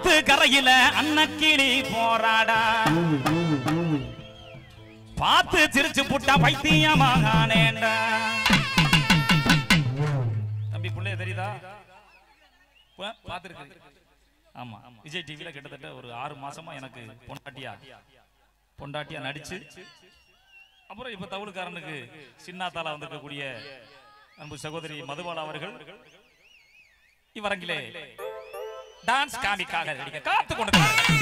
ஆத்து கரையில அன்னக்கிளி போராடா பார்த்து சிரிச்சு புட்டா பைத்தியமாகானேண்டா தம்பி புள்ளைய தெரியுதா பார்த்துருக்கு ஆமா விஜய் டிவில கிட்டத்தட்ட ஒரு ஆறு மாசமா எனக்கு பொண்டாட்டியா பொண்டாட்டியா நடிச்சு அப்புறம் இப்ப தவுளுக்காரனுக்கு சின்னாத்தால வந்திருக்கக்கூடிய அன்பு சகோதரி மதுபாலா அவர்கள் இவரங்கிலே டான்ஸ் காமிக்காக நடிக்க காத்து கொண்டு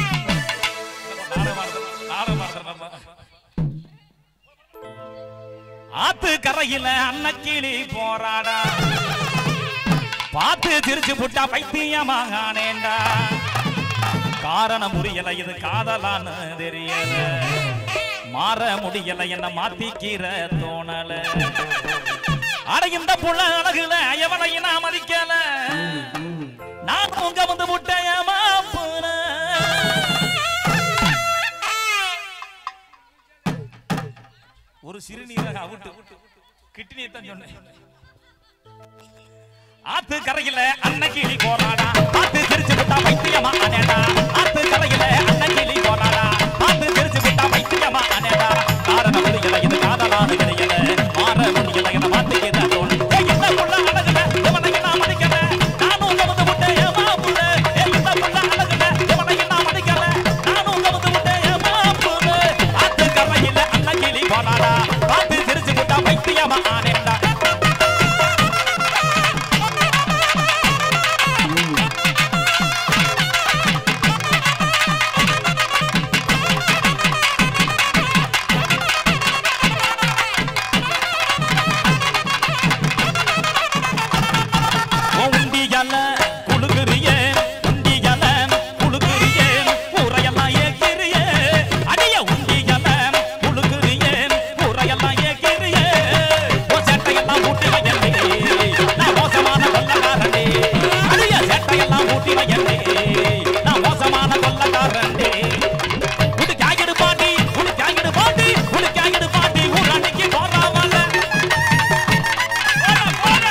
ஆத்து கரையில அன்னக்கிளி போராடா பார்த்து சிரிச்சு புட்டா பைத்தியமாகானேண்டா காரணம் புரியல இது காதலான்னு தெரியல மாற முடியல என்ன மாத்திக்கிற தோணல அட இந்த புள்ள அழகுல எவனையும் நான் மதிக்கல நான் உங்க வந்து முட்டையமா ஒரு சிறுநீரக அவுட்டு கிட்னியை தான் சொன்னேன் ஆத்து கரையில அன்னக்கிளி போராடா ஆத்து திருச்சு விட்டா வைத்தியமா அனேடா ஆத்து கரையில அன்னக்கிளி போராடா ஆத்து திருச்சு விட்டா வைத்தியமா அனேடா காரணம் முடியல இது காதலான கிடையல மாற முடியல என மாத்துக்கிற தோணு ஏய், இந்த புள்ள அழகுல இவனையும் நான் மதிக்கல நானும் உங்க வந்து விட்டேன் ஏமா புள்ள ஏய், இந்த புள்ள அழகுல இவனையும் நான் மதிக்கல நானும் உங்க வந்து விட்டேன் ஏமா புள்ள ஆத்து கரையில அன்னக்கிளி போராடா ஆத்து திருச்சு விட்டா வைத்தியமா அனேடா உண்டியல குலுக்குறியே உண்டியல குலுக்குறியே ஊரையெல்லாம் ஏக்கிறியே அடிய உண்டியல குலுக்குறியே ஊரையெல்லாம் ஏக்கிறியே ஓ சேட்டையெல்லாம் ஊட்டி வையண்டே நான் மோசமான கொள்ளக்காரனே அடிய சேட்டையெல்லாம் ஊட்டி வையண்டே நான் மோசமான கொள்ளக்காரனே உடுக்காயிடு பாட்டி உடுக்காயிடு பாட்டி உடுக்காயிடு பாட்டி ஊராண்டிக்கு போறாமல போடா போடா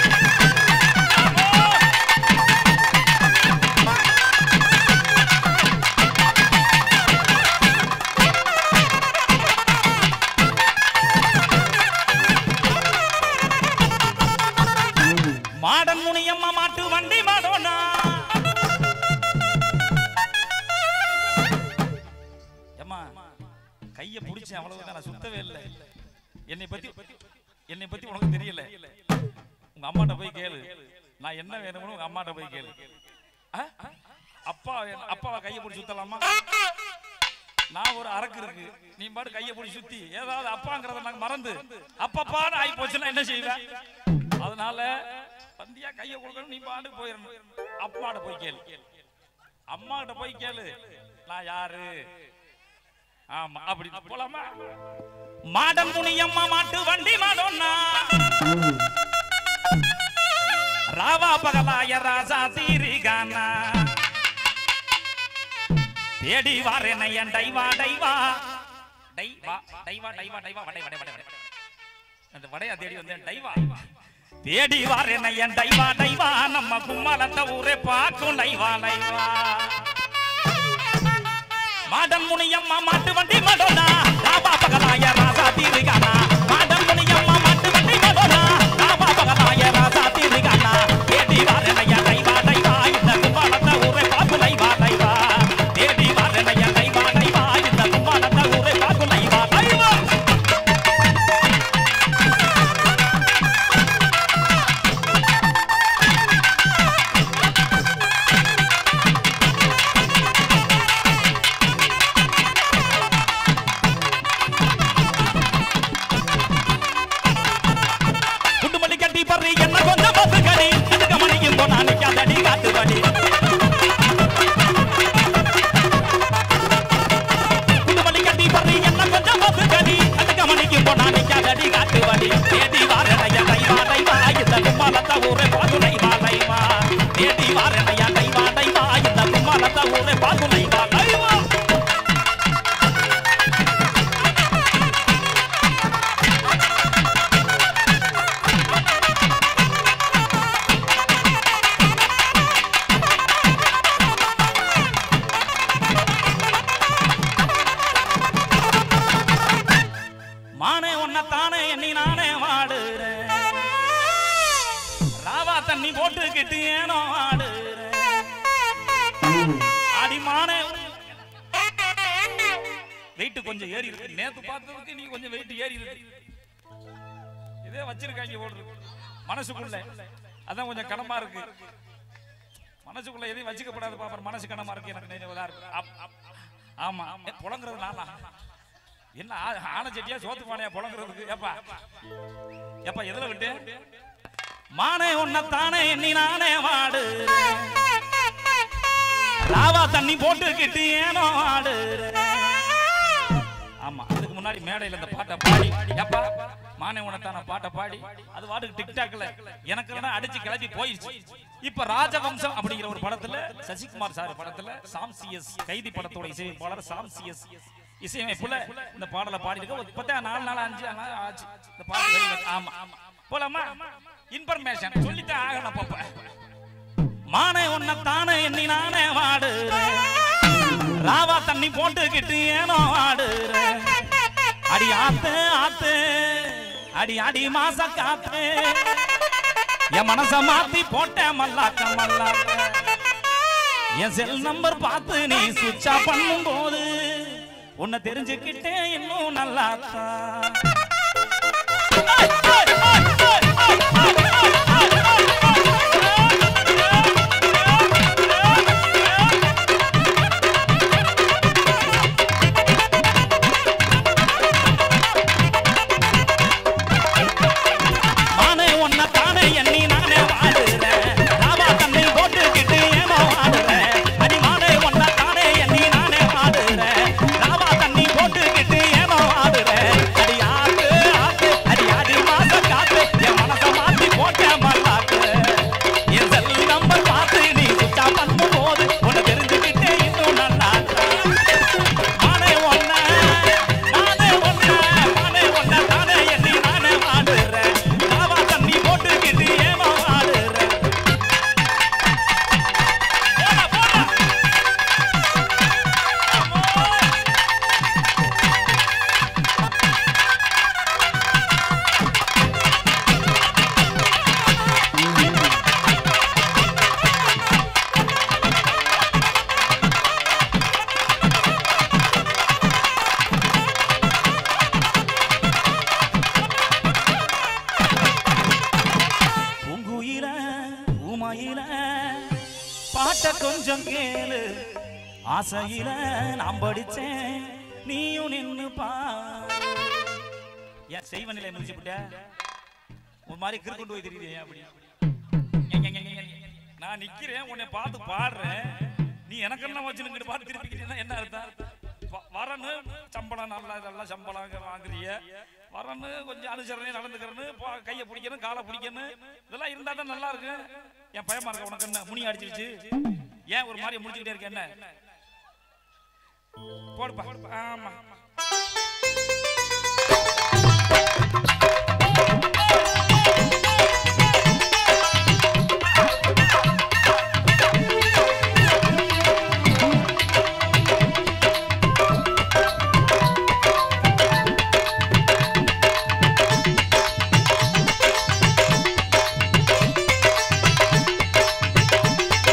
மாடன் முனியம்மா மாட்டு வண்டி மாடோனா ஏம்மா கைய புடிச்சு அவ்வளவுதான் நான் சுத்தவே இல்லை என்னை பத்தி என்னை பத்தி உனக்கு தெரியல உங்க அம்மாட்ட போய் கேளு நான் என்ன வேணும்னு உங்க அம்மாட்ட போய் கேளு ஆ? அப்பா வேணும். அப்பாவை கையை பிடிச்சி சுத்தலாமா நான் ஒரு அரக்கு இருக்கு நீ பாட்டு கையை பிடிச்சி சுத்தி ஏதாவது அப்பாங்கிறத நாங்க மறந்து அப்பப்பான்னு ஆகி போச்சுன்னா என்ன செய்வேன் அதனால பந்தியா கையை கொடுக்கணும் நீ பாட்டு போயிடணும் அப்பாட்ட போய் கேளு அம்மா கிட்ட போய் கேளு நான் யாரு ஆமா அப்படி போலாமா மாடன் முனியம்மா மாட்டு வண்டி மாடோன்னா ராவா பகலாய ராசா தீரிகானா தேடி வாரேன என் டைவா டைவா டைவா டைவா டைவா டைவா வடை வடை வடை வடை அந்த வடையா தேடி வந்தேன் டைவா தேடி வாரேன என் டைவா டைவா நம்ம கும்மாலத்த ஊரே பார்க்கும் டைவா டைவா மாடன் முனியம்மா மாட்டு வண்டி மடோனா ராபா பகலாய ராசா தீருகானா மாடன் முனியம்மா மாட்டு வண்டி மடோனா ராபா பகலாய ராசா தீருகானா தேடி வாரனைய டைவா டைவா இந்த கும்பாலத்த ஊரை பார்த்து டைவா டைவா தேடி வாரனைய டைவா டைவா இந்த கும்பாலத்த ஊரை பார்த்து டைவா டைவா மானே உன்னத்தானே எண்ணி நானே வாடுறேன் ராவா தண்ணி போட்டுக்கிட்டு ஏனோ ஆடுறேன் அடிமானே வெயிட் கொஞ்சம் ஏறி இருக்கு நேத்து பார்த்ததுக்கு நீ கொஞ்சம் வெயிட் ஏறி இருக்கு இதே வச்சிருக்காங்க போடுறது மனசுக்குள்ள அதான் கொஞ்சம் கனமா இருக்கு மனசுக்குள்ள எதையும் வச்சுக்கப்படாது பாப்பர் மனசு கனமா இருக்கு எனக்கு நினைவுதா இருக்கு அப்- அப்- ஆமா ஏ, புலங்குறது நானா என்ன ஆ- ஆனை செட்டியா சோத்து பானையா புலங்குறதுக்கு ஏப்பா ஏப்பா எதுல விட்டு மானே உன்னத்தானே எண்ணி நானே வாடு லாவா தண்ணி போட்டுக்கிட்டு ஏனோ ஆடு ஆமா அதுக்கு முன்னாடி மேடையில இந்த பாட்டை பாடி ஏப்பா மானே உனத்தான பாட்டை பாடி அது வாட்டுக்கு டிக்டாக்ல எனக்கு எல்லாம் அடிச்சு கிளப்பி போயிடுச்சு இப்ப ராஜவம்சம் அப்படிங்கிற ஒரு படத்துல சசிகுமார் சார் படத்துல சாம் சிஎஸ் கைதி படத்தோட இசையமைப்பாளர் சாம் சிஎஸ் இசையமைப்புல இந்த பாடலை பாடிருக்க ஒரு பத்தா நாலு நாள் அஞ்சு நாள் ஆச்சு இந்த பாட்டு வெளியில- ஆமா போலாமா இன்ஃபர்மேஷன் சொல்லித்தான் ஆகணும் பாப்பா மானே உன்னத்தானே எண்ணி நானே வாடுறேன் ராவா தண்ணி போட்டுக்கிட்டு ஏனோ ஆடுறேன் அடி ஆத்து ஆத்து அடி அடி மாச காத்து என் மனச மாத்தி போட்ட மல்லாக்க மல்லாக்க என் செல் நம்பர் பார்த்து நீ சுவிட்ச் ஆஃப் பண்ணும் போது உன்னை தெரிஞ்சுக்கிட்டே இன்னும் நல்லா நானே உன்னை தானே எண்ணி நானே வாடுறேன் ராவா தண்ணி போட்டுக்கிட்டு ஏனோ வாடுறேன் அடி மானே உன்னை தானே எண்ணி நானே வாடுறேன் ராவா தண்ணி போட்டுக்கிட்டு ஏனோ வாடுறேன் அடி ஆத்து ஆத்து அடி அடி மாச காத்து என் மனச மாத்தி போட்ட மல்லாக்கு என் செல் நம்பர் பார்த்து நீ சுத்தா பண்ணும் போது உன்னை தெரிஞ்சுக்கிட்டே இன்னும் நல்லா நானே ஒன்ன நானே ஒன்ன நானே ஒன்ன தானே எண்ணி நானே வாடுறேன் ராவா தண்ணி போட்டுக்கிட்டு ஏமா வாடுறேன் போடா போடா பூங்குயில பூமயில பாட்ட கொஞ்சம் கேளு ஆசையில நான் படிச்சேன் நீயும் நின்னு பா ஏன் செய்வனிலை முடிச்சு விட்ட ஒரு மாதிரி கிறுக்குண்டு போய் தெரியுது ஏன் அப்படி ஏங்க, ஏங்க, ஏங்க, ஏங்க. நான் நிக்கிறேன் உன்னை பார்த்து பாடுறேன் நீ எனக்கெல்லாம் வச்சு நிக்கிட்டு பாட்டு திருப்பிக்கிறீங்கன்னா என்ன அர்த்தம் வ- வரன்னு சம்பளம் நல்லா இதெல்லாம் சம்பளம் இங்க வாங்குறிய வரன்னு கொஞ்சம் அனுசரணை நடந்துக்கிறேன்னு பா- கையை பிடிக்கணும் காலை பிடிக்கணும் இதெல்லாம் இருந்தா தான் நல்லா இருக்கு என் பயமா இருக்க உனக்கு என்ன முனி அடிச்சிருச்சு ஏன் ஒரு மாதிரி முடிச்சுக்கிட்டே இருக்க என்ன போடுப்பா ஆமா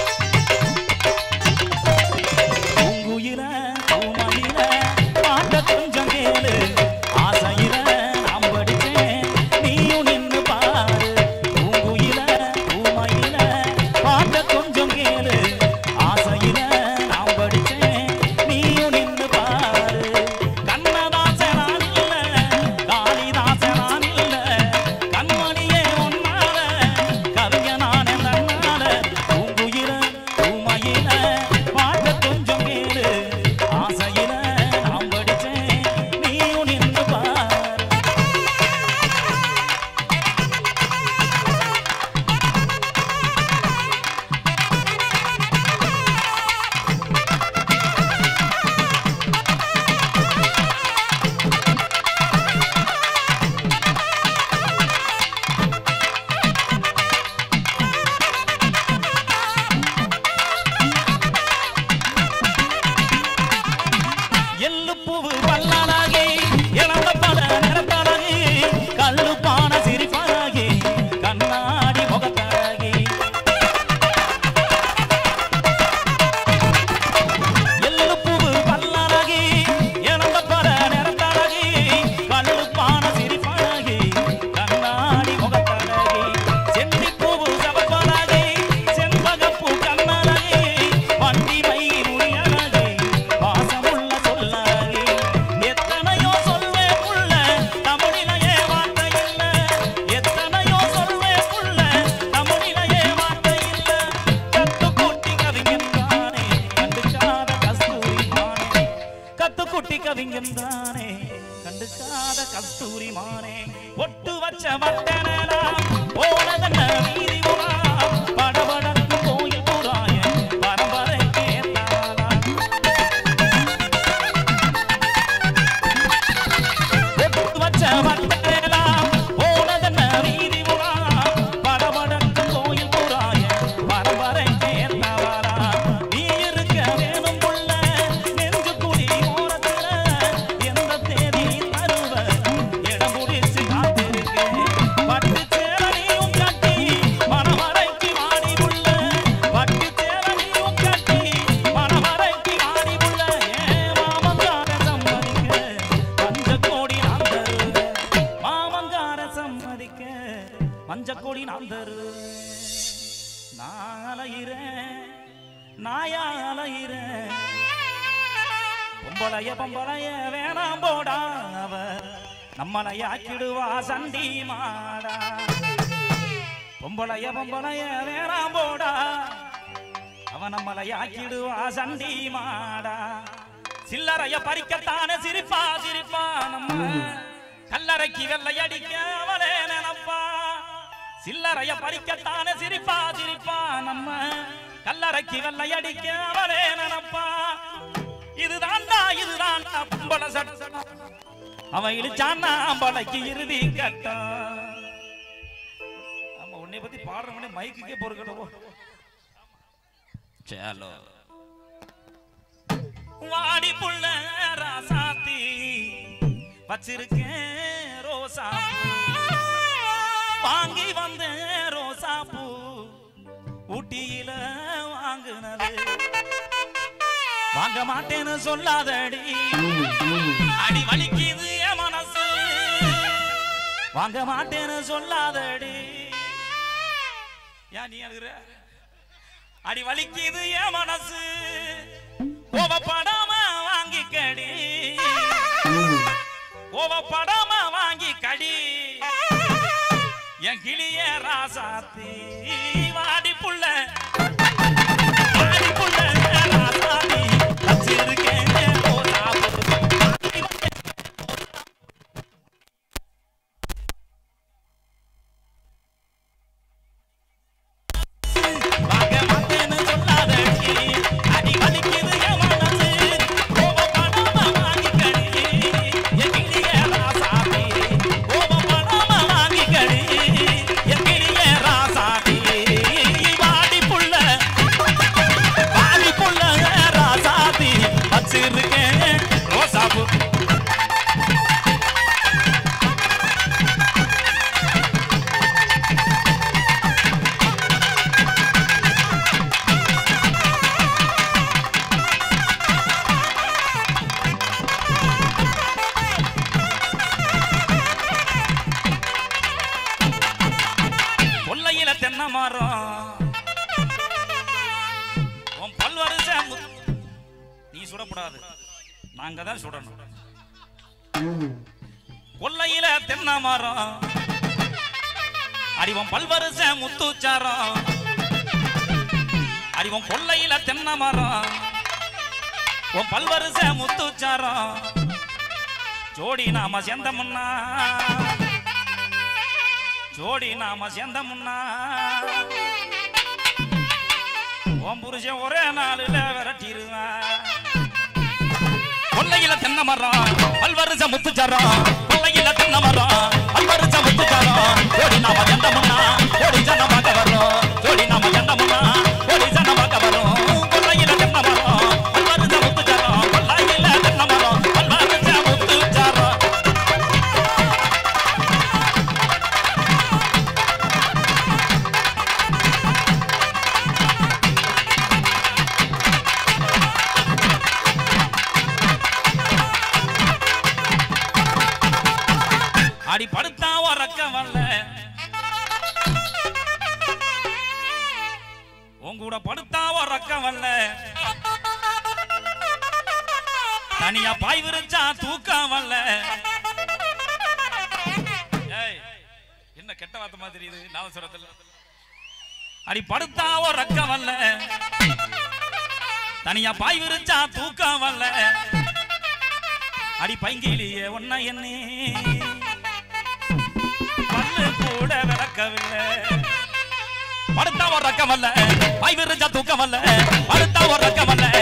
பூங்குயில பூமயில பாட்ட வச்ச வட்டனடா ஓனதன்ன வீதி உலா படபடக்கு கோயில் புறாய பரம்பரை கேட்டாளா வச்ச வட்டனடா ஓனதன்ன வீதி உலா படபடக்கு கோயில் புறாய பரம்பரை கேட்டாளா நீ இருக்க வேணும் புள்ள நெஞ்சு குடி ஓரத்துல எந்த தேதி தருவ இடம் முடிச்சு காத்திருக்கேன் பட்டு சேரனையும் கட்டி மணவரைக்கு வாடி புள்ள பட்டு சேரனையும் கட்டி மணவரைக்கு வாடி புள்ள ஏன் மாமங்கார சம்மதிக்க மஞ்ச கோடி நான் தருவேன் மாமங்கார சம்மதிக்க மஞ்ச கோடி நான் தருவேன் நான் அலையிறேன் நாயா அலையிறேன் பொம்பளைய பொம்பளைய வேணாம் போடா அவ நம்மளைய ஆக்கிடுவா சண்டி மாடா பொம்பளைய பொம்பளைய வேணாம் போடா அவ நம்மளைய ஆக்கிடுவா சண்டி மாடா சில்லறைய பறிக்கத்தானே சிரிப்பா சிரிப்பா நம்ம கல்லறைக்கு வெள்ளை அடிக்க அவளே நினப்பா சில்லறைய பறிக்கத்தானே சிரிப்பா சிரிப்பா நம்ம கல்லறைக்கு வெள்ளை அடிக்க அவளே நினப்பா இதுதான்டா இதுதான்டா பொம்பளை சட்டம் அவன் இழிச்சான்னா அம்பளைக்கு இறுதி கட்டம் ஆமா உன்னை பத்தி பாடுறவனே மைக்குக்கே பொறுக்கணும் சேலோ வாடி புள்ள ராசாத்தி வச்சிருக்கேன் ரோசா வாங்கி வந்தேன் ரோசா பூ ஊட்டியில வாங்குனது வாங்க மாட்டேன்னு சொல்லாதடி அடி வலிக்குது என் மனசு வாங்க மாட்டேன்னு சொல்லாதடி ஏன் நீ அழுகுற அடி வலிக்குது என் மனசு கோவப்படாம வாங்கி கடி கோவப்படாம வாங்கி கடி என் கிளிய ராசாத்தி வாடி புள்ள வாடி புள்ள ராசாத்தி வச்சிருக்கேன் ரோசாப்பூ. வாங்க மாட்டேன்னு சொல்லாதடி அடி வலிக்குது என் மனசு கோபப்படாம வாங்கிக்கடி என் கிளிய ராசாத்தி கோபப்படாம வாங்கிக்கடி என் கிளிய ராசாத்தி வாடி புள்ள வாடி புள்ள ராசாத்தி வச்சிருக்கேன் ரோசாப்பூ கொல்லையில தென்னை மரம் உன் பல்வரிச மு- நீ சுடக்கூடாது நாங்க தான் சுடணும் கொல்லையில தென்னை மரம் அறிவம் பல்வரிச முத்துச்சாரம் அறிவம் கொல்லையில தென்னை மரம் உன் பல்வரிச முத்துச்சாரம் ஜோடி நாம சேர்ந்தமுன்னா ஜோடி நாம சேர்ந்தமுன்னா உன் புருஷன் ஒரே நாளில் விரட்டிடுவேன் கொல்லையில தென்னை மரம் பல்வரிச முத்துச்சாரம் கொல்லையில தென்னை மரம் பல்வரிச முத்துச்சாரம் ஜோடி நாம சேர்ந்தமுன்னா ஜோடி ஜன பார்க்க வரும் ஜோடி நாம சேர்ந்தமுன்னா ஜோடி ஜன பார்க்க வரும் கொல்லையில தென்னை மரம் பல்வரிச முத்துச்சாரம் கொல்லையில தென்னை மரம் பல்வரிச முத்துச்சாரம் அடி படுத்தா உறக்க வரல உன் கூட படுத்தா உறக்க வரல தனியா பாய் விரிச்சா தூக்கம் வரல ஏய், என்ன கெட்ட வார்த்தை மாதிரி தெரியுது நாதசுரத்துல அடி படுத்தா உறக்க வரல தனியா பாய் விரிச்சா தூக்கம் வரல அடி பைங்கிலியே ஒன்ன என்னே பல்லு படுத்தா ஒரு ரக்கம் அல்ல வாய் விரிஞ்சா தூக்கம் அல்ல படுத்தா ஒரு ரக்கம் அல்ல